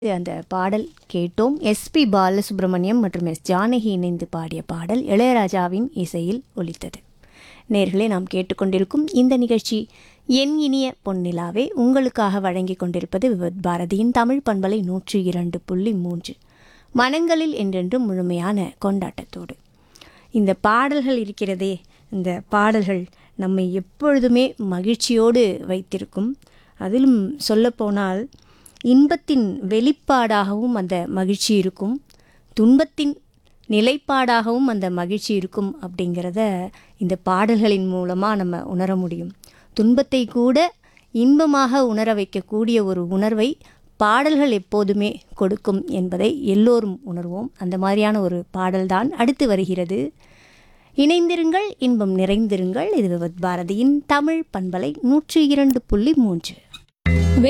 அந்த பாடல் கேட்டோம் எஸ்பி பாலசுப்ரமணியம் மற்றும் எஸ் ஜானகி இணைந்து பாடிய பாடல் இளையராஜாவின் இசையில் ஒலித்தது நேர்களே நாம் கேட்டுக்கொண்டிருக்கும் இந்த நிகழ்ச்சி என் இனிய பொன்னிலாவே உங்களுக்காக வழங்கி கொண்டிருப்பது விவத் பாரதியின் தமிழ் பண்பலை நூற்றி இரண்டு புள்ளி மூன்று மனங்களில் என்றென்றும் முழுமையான கொண்டாட்டத்தோடு இந்த பாடல்கள் இருக்கிறதே இந்த பாடல்கள் நம்மை எப்பொழுதுமே மகிழ்ச்சியோடு வைத்திருக்கும் அதிலும் சொல்லப்போனால் இன்பத்தின் வெளிப்பாடாகவும் அந்த மகிழ்ச்சி இருக்கும் துன்பத்தின் நிலைப்பாடாகவும் அந்த மகிழ்ச்சி இருக்கும் அப்படிங்கிறத இந்த பாடல்களின் மூலமாக நம்ம உணர முடியும் துன்பத்தை கூட இன்பமாக உணர வைக்கக்கூடிய ஒரு உணர்வை பாடல்கள் எப்போதுமே கொடுக்கும் என்பதை எல்லோரும் உணர்வோம் அந்த மாதிரியான ஒரு பாடல்தான் அடுத்து வருகிறது இணைந்திருங்கள் இன்பம் நிறைந்திருங்கள் இது விவத் பாரதியின் தமிழ் பண்பலை நூற்றி இரண்டு புள்ளி மூன்று